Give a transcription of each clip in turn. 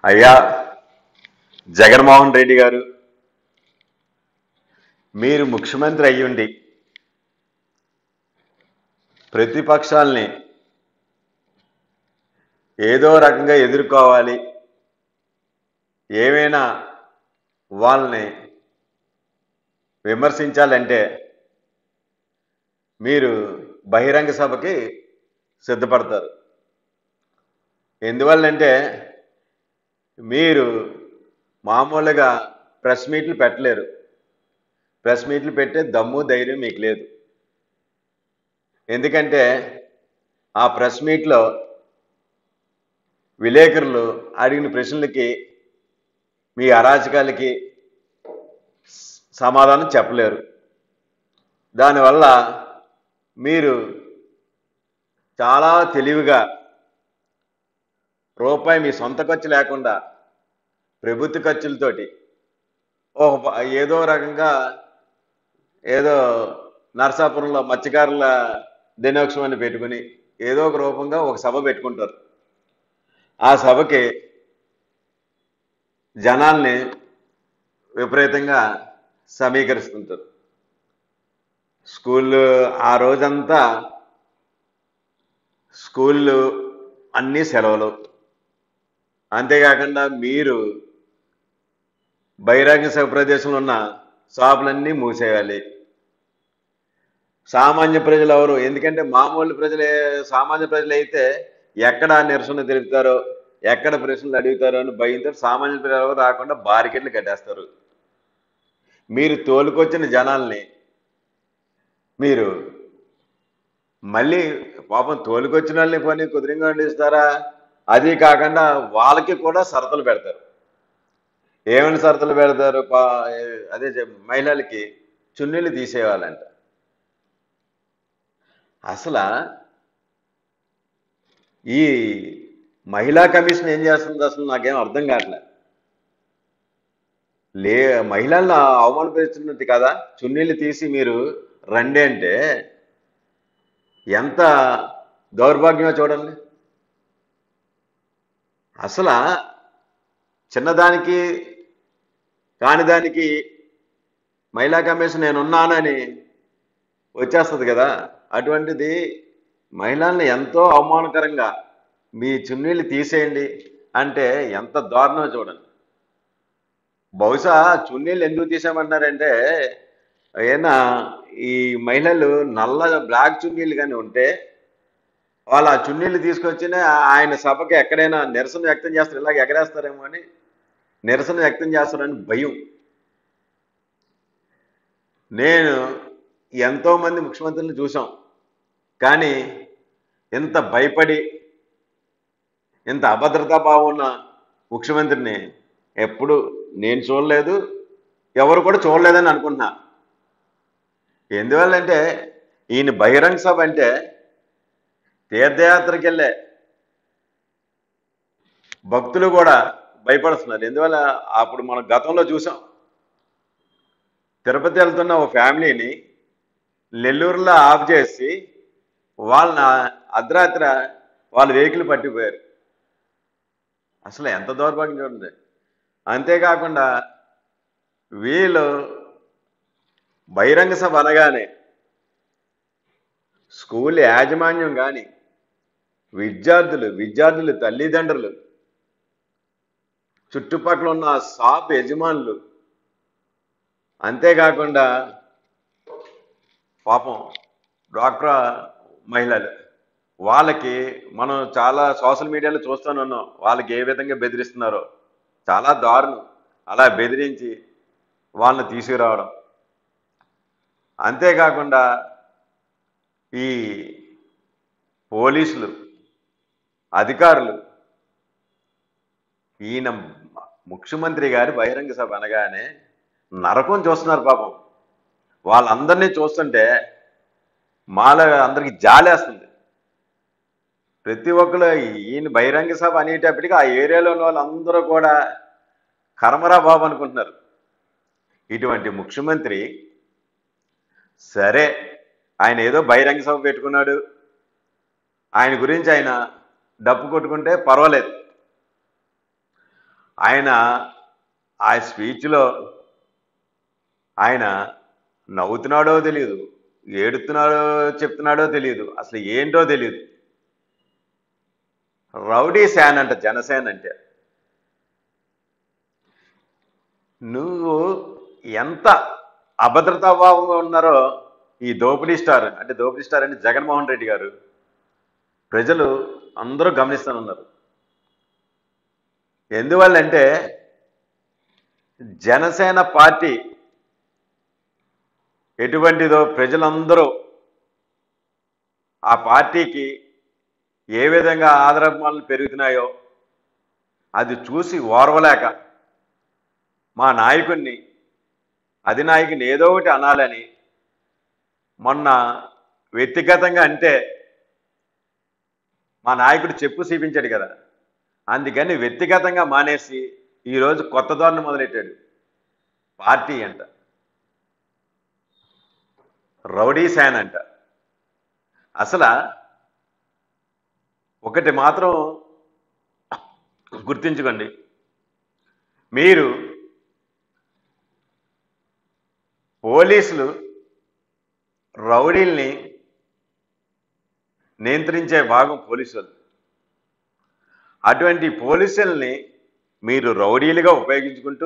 అయ్యా జగన్మోహన్ రెడ్డి గారు మీరు ముఖ్యమంత్రి అయ్యుండి ప్రతిపక్షాల్ని ఏదో రకంగా ఎదుర్కోవాలి ఏమైనా వాళ్ళని విమర్శించాలంటే మీరు బహిరంగ సభకి సిద్ధపడతారు ఎందువల్లంటే మీరు మామూలుగా ప్రెస్ మీట్లు పెట్టలేరు ప్రెస్ మీట్లు పెట్టే దమ్ము ధైర్యం మీకు లేదు ఎందుకంటే ఆ ప్రెస్ మీట్లో విలేకరులు అడిగిన ప్రశ్నలకి మీ అరాచకాలకి సమాధానం చెప్పలేరు దానివల్ల మీరు చాలా తెలివిగా రూపాయి మీ సొంత ఖర్చు లేకుండా ప్రభుత్వ ఖర్చులతోటి ఒక ప- ఏదో రకంగా ఏదో నరసాపురంలో మత్స్యకారుల దినోత్సవాన్ని పెట్టుకుని ఏదో ఒక రూపంగా ఒక సభ పెట్టుకుంటారు ఆ సభకి జనాల్ని విపరీతంగా సమీకరిస్తుంటారు స్కూళ్ళు ఆ రోజంతా స్కూళ్ళు అన్నీ సెలవులు అంతేకాకుండా మీరు బహిరంగ సభ ప్రదేశంలో ఉన్న షాపులన్నీ మూసేయాలి సామాన్య ప్రజలు ఎవరు ఎందుకంటే మామూలు ప్రజలే సామాన్య ప్రజలు అయితే ఎక్కడ నిరసన తెలుపుతారో ఎక్కడ ప్రశ్నలు అడుగుతారో అని భయంతో సామాన్య ప్రజలు ఎవరు రాకుండా బారికెట్లు కట్టేస్తారు మీరు తోలుకొచ్చిన జనాల్ని మీరు మళ్ళీ పాపం తోలుకొచ్చిన వాళ్ళని పని కుదిరింగా ఇస్తారా అది కాకుండా వాళ్ళకి కూడా షరతులు పెడతారు ఏమైనా షరతులు పెడతారు పా- అదే చెప్- మహిళలకి చున్నీలు తీసేయాలంట అసలు ఈ మహిళా కమిషన్ ఏం చేస్తుంది అసలు నాకేం అర్థం కావట్లే లే మహిళలను అవమానపరుస్తున్నట్టు కదా చున్నీళ్ళు తీసి మీరు రండి అంటే ఎంత దౌర్భాగ్యమో చూడండి అసలు చిన్నదానికి కానిదానికి మహిళా కమిషన్ నేనున్నానని వచ్చేస్తుంది కదా అటువంటిది మహిళల్ని ఎంతో అవమానకరంగా మీ చున్నీళ్ళు తీసేయండి అంటే ఎంత దారుణమో చూడండి బహుశా చున్నీళ్ళు ఎందుకు తీసామంటున్నారంటే ఏనా ఈ మహిళలు నల్ల బ్లాక్ చున్నీళ్ళు కానీ ఉంటే వాళ్ళు ఆ చున్నీళ్ళు తీసుకొచ్చి ఆయన సభకి ఎక్కడైనా నిరసన వ్యక్తం చేస్తారు ఇలాగ ఎగరేస్తారేమో అని నిరసన వ్యక్తం చేస్తారని భయం నేను ఎంతో మంది ముఖ్యమంత్రులను చూసాం కానీ ఇంత భయపడి ఇంత అభద్రతా భావం ఉన్న ముఖ్యమంత్రిని ఎప్పుడు నేను చూడలేదు ఎవరు కూడా చూడలేదని అనుకుంటున్నా ఎందువల్లంటే ఈయన బహిరంగ సభ అంటే తీర్థయాత్రకి వెళ్ళే భక్తులు కూడా భయపడుతున్నారు ఎందువల్ల అప్పుడు మనం గతంలో చూసాం తిరుపతి వెళ్తున్న ఒక ఫ్యామిలీని నెల్లూరులో ఆఫ్ చేసి వాళ్ళని అర్ధరాత్రి వాళ్ళ వెహికల్ పట్టిపోయారు అసలు ఎంత దౌర్భాగ్యం చూడండి అంతేకాకుండా వీళ్ళు బహిరంగ సభ అనగానే స్కూల్ యాజమాన్యం కానీ విద్యార్థులు విద్యార్థులు తల్లిదండ్రులు చుట్టుపక్కల ఉన్న షాప్ యజమానులు అంతేకాకుండా పాపం డ్వాక్రా మహిళలు వాళ్ళకి మనం చాలా సోషల్ మీడియాలో చూస్తున్నాం వాళ్ళకి ఏ విధంగా బెదిరిస్తున్నారో చాలా దారుణం అలా బెదిరించి వాళ్ళని తీసుకురావడం అంతేకాకుండా ఈ పోలీసులు అధికారులు ఈయన ముఖ్యమంత్రి గారి బహిరంగ సభ అనగానే నరకం చూస్తున్నారు పాపం వాళ్ళందరినీ చూస్తుంటే మాలో అందరికి జాలేస్తుంది ప్రతి ఒక్కరు ఈయన బహిరంగ సభ అనేటప్పటికీ ఆ ఏరియాలో ఉన్న వాళ్ళందరూ కూడా కర్మరా బాబు అనుకుంటున్నారు ఇటువంటి ముఖ్యమంత్రి సరే ఆయన ఏదో బహిరంగ సభ పెట్టుకున్నాడు ఆయన గురించి ఆయన డప్పు కొట్టుకుంటే పర్వాలేదు ఆయన ఆ స్పీచ్లో ఆయన నవ్వుతున్నాడో తెలియదు ఏడుతున్నాడో చెప్తున్నాడో తెలియదు అసలు ఏంటో తెలియదు రౌడీ శాన్ అంట జనసేన అంటే నువ్వు ఎంత అభద్రతాభావంగా ఉన్నారో ఈ దోపిడీ స్టార్ అంటే దోపిడీ స్టార్ అంటే జగన్మోహన్ రెడ్డి గారు ప్రజలు అందరూ గమనిస్తున్నారు ఎందువల్లంటే జనసేన పార్టీ ఎటువంటిదో ప్రజలందరూ ఆ పార్టీకి ఏ విధంగా ఆదరాభిమానాలు పెరుగుతున్నాయో అది చూసి ఓర్వలేక మా నాయకుడిని అధినాయకుని ఏదో ఒకటి అనాలని మొన్న వ్యక్తిగతంగా అంటే మా నాయకుడు చెప్పు చూపించాడు కదా అందుకని వ్యక్తిగతంగా మానేసి ఈరోజు కొత్త ధోరణి మొదలెట్టాడు పార్టీ అంట రౌడీ శాన్ అంట అసలు ఒకటి మాత్రం గుర్తించుకోండి మీరు పోలీసులు రౌడీల్ని నియంత్రించే భాగం పోలీసులు అటువంటి పోలీసుల్ని మీరు రౌడీలుగా ఉపయోగించుకుంటూ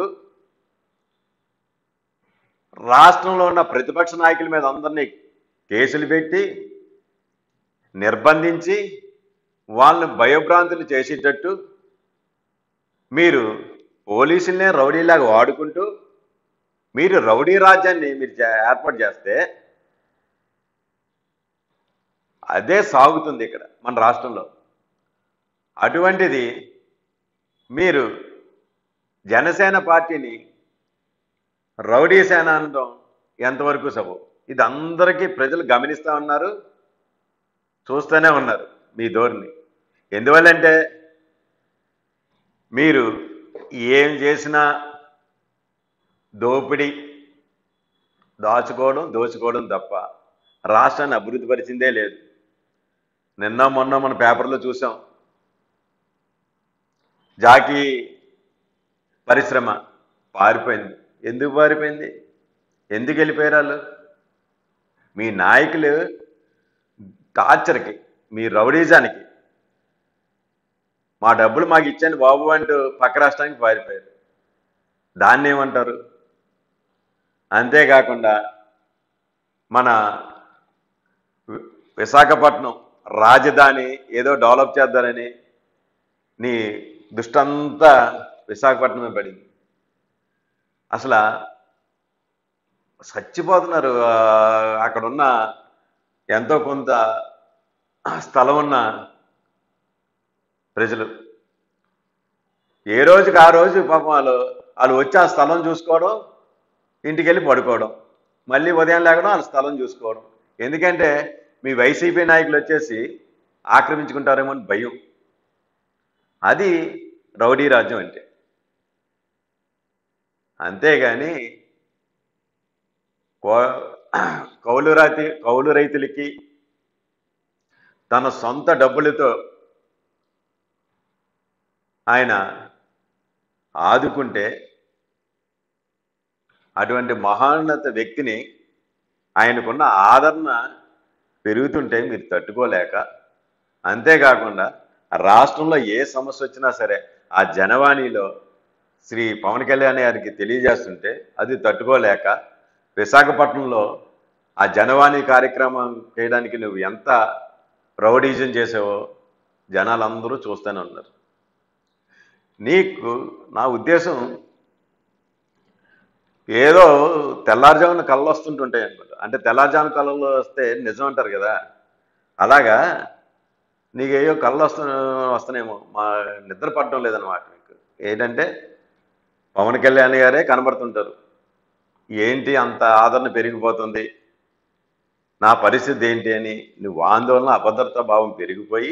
రాష్ట్రంలో ఉన్న ప్రతిపక్ష నాయకుల మీద అందరినీ కేసులు పెట్టి నిర్బంధించి వాళ్ళని భయభ్రాంతులు చేసేటట్టు మీరు పోలీసులనే రౌడీలాగా వాడుకుంటూ మీరు రౌడీ రాజ్యాన్ని మీరు చే- ఏర్పాటు చేస్తే అదే సాగుతుంది ఇక్కడ మన రాష్ట్రంలో అటువంటిది మీరు జనసేన పార్టీని రౌడీ సేన అనడం ఎంతవరకు సబు ఇది అందరికీ ప్రజలు గమనిస్తూ ఉన్నారు చూస్తూనే ఉన్నారు మీ ధోరణి ఎందువల్లంటే మీరు ఏం చేసినా దోపిడీ దాచుకోవడం దోచుకోవడం తప్ప రాష్ట్రాన్ని అభివృద్ధి పరిచిందే లేదు నిన్న మొన్న మన పేపర్లో చూసాం జాకీ పరిశ్రమ పారిపోయింది ఎందుకు పారిపోయింది ఎందుకు వెళ్ళిపోయారు వాళ్ళు మీ నాయకులు టార్చర్కి మీ రౌడీజానికి మా డబ్బులు మాకు ఇచ్చండి బాబు అంటూ పక్క రాష్ట్రానికి పారిపోయారు దాన్ని ఏమంటారు అంతేకాకుండా మన వి- విశాఖపట్నం రాజధాని ఏదో డెవలప్ చేద్దారని నీ దుష్టంతా విశాఖపట్నమే పడింది అసలు చచ్చిపోతున్నారు ఆ, అక్కడున్న ఎంతో కొంత స్థలం ఉన్న ప్రజలు ఏ రోజుకి ఆ రోజు పాపం వాళ్ళు వాళ్ళు వచ్చి ఆ స్థలం చూసుకోవడం ఇంటికి వెళ్ళి పడుకోవడం మళ్ళీ ఉదయం లేకడం వాళ్ళ స్థలం చూసుకోవడం ఎందుకంటే మీ వైసీపీ నాయకులు వచ్చేసి ఆక్రమించుకుంటారేమో అని భయం అది రౌడీ రాజ్యం అంటే అంతేగాని కౌ- కౌలు రాతి కౌలు రైతులకి తన సొంత డబ్బులతో ఆయన ఆదుకుంటే అటువంటి మహాన్నత వ్యక్తిని ఆయనకున్న ఆదరణ పెరుగుతుంటే మీరు తట్టుకోలేక అంతేకాకుండా రాష్ట్రంలో ఏ సమస్య వచ్చినా సరే ఆ జనవాణిలో శ్రీ పవన్ కళ్యాణ్ గారికి తెలియజేస్తుంటే అది తట్టుకోలేక విశాఖపట్నంలో ఆ జనవాణి కార్యక్రమం చేయడానికి నువ్వు ఎంత ప్రౌడీజం చేసావో జనాలందరూ చూస్తూనే ఉన్నారు నీకు నా ఉద్దేశం ఏదో తెల్లారుజామున కళ్ళు వస్తుంటుంటాయి అనమాట అంటే తెల్లారుజామున కళ్ళు వస్తే నిజం అంటారు కదా అలాగా నీకు ఏయో కళ్ళు వస్తు వస్తున్నాయేమో మా నిద్ర పడడం లేదన్నమాట మీకు ఏంటంటే పవన్ కళ్యాణ్ గారే కనబడుతుంటారు ఏంటి అంత ఆదరణ పెరిగిపోతుంది నా పరిస్థితి ఏంటి అని నువ్వు ఆందోళన అభద్రతా భావం పెరిగిపోయి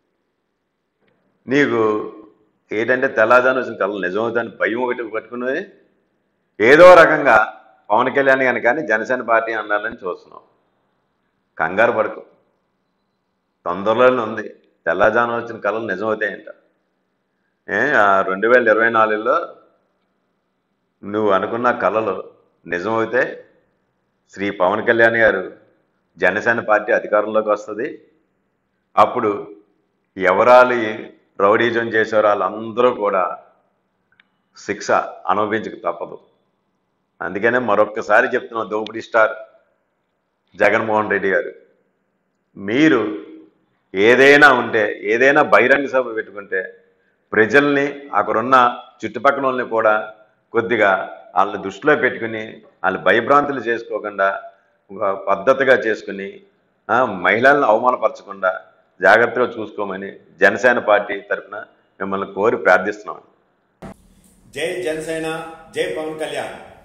నీకు ఏంటంటే తెల్లాదాని వచ్చిన కళ్ళు నిజమవుతాని భయం ఒకటి పట్టుకున్నది ఏదో రకంగా పవన్ కళ్యాణ్ గాని కానీ జనసేన పార్టీ అన్నాలని చూస్తున్నాం కంగారు పడుకో తొందరలోనే ఉంది తెల్లజానం వచ్చిన కళలు నిజమవుతాయంట ఏ రెండు వేల ఇరవై నాలుగులో నువ్వు అనుకున్న కళలు నిజమవుతే శ్రీ పవన్ కళ్యాణ్ గారు జనసేన పార్టీ అధికారంలోకి వస్తుంది అప్పుడు ఎవరాలు రౌడీజం చేసే వాళ్ళందరూ కూడా శిక్ష అనుభవించక తప్పదు అందుకనే మరొక్కసారి చెప్తున్నాం దోపిడీ స్టార్ జగన్మోహన్ రెడ్డి గారు మీరు ఏదైనా ఉంటే ఏదైనా బహిరంగ సభ పెట్టుకుంటే ప్రజల్ని అక్కడున్న చుట్టుపక్కల వాళ్ళని కూడా కొద్దిగా వాళ్ళని దృష్టిలో పెట్టుకుని వాళ్ళు భయభ్రాంతులు చేసుకోకుండా ఒక పద్ధతిగా చేసుకుని ఆ, మహిళలను అవమానపరచకుండా జాగ్రత్తగా చూసుకోమని జనసేన పార్టీ తరఫున మిమ్మల్ని కోరి ప్రార్థిస్తున్నాం జై జనసేన జై పవన్ కళ్యాణ్